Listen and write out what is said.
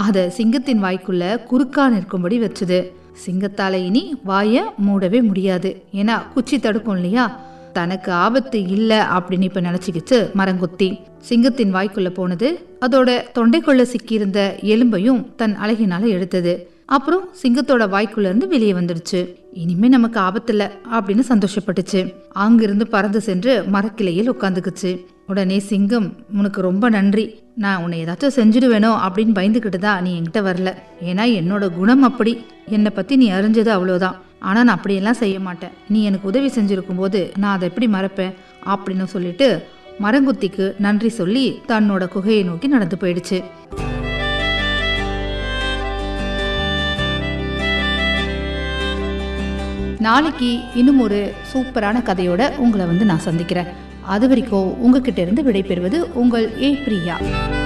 அதை சிங்கத்தின் வாய்க்குள்ள குறுக்கா நிற்கும்படி வச்சுது சிங்கத்தால இனி வாய மூடவே முடியாது ஏன்னா குச்சி தடுக்கும் இல்லையா தனக்கு ஆபத்து இல்ல அப்படின்னு இப்ப நினைச்சுக்கிச்சு மரங்கொத்தி சிங்கத்தின் வாய்க்குள்ள போனது அதோட தொண்டைக்குள்ள சிக்கியிருந்த எலும்பையும் தன் அழகினால எடுத்தது அப்புறம் சிங்கத்தோட வாய்க்குள்ள இருந்து வெளியே வந்துடுச்சு இனிமே நமக்கு ஆபத்தில்ல அப்படின்னு சந்தோஷப்பட்டுச்சு அங்கிருந்து பறந்து சென்று மரக்கிளையில் உட்காந்துக்குச்சு உடனே சிங்கம் உனக்கு ரொம்ப நன்றி நான் உன்னை ஏதாச்சும் செஞ்சிடுவேனோ அப்படின்னு பயந்துக்கிட்டு தான் நீ என்கிட்ட வரல ஏன்னா என்னோட குணம் அப்படி என்னை பத்தி நீ அறிஞ்சது அவ்வளோதான் ஆனா நான் அப்படியெல்லாம் செய்ய மாட்டேன் நீ எனக்கு உதவி செஞ்சிருக்கும் போது நான் அதை எப்படி மறப்பேன் அப்படின்னு சொல்லிட்டு மரங்குத்திக்கு நன்றி சொல்லி தன்னோட குகையை நோக்கி நடந்து போயிடுச்சு நாளைக்கு இன்னும் ஒரு சூப்பரான கதையோட உங்களை வந்து நான் சந்திக்கிறேன் அது வரைக்கும் உங்ககிட்ட இருந்து விடைபெறுவது உங்கள் ஏ பிரியா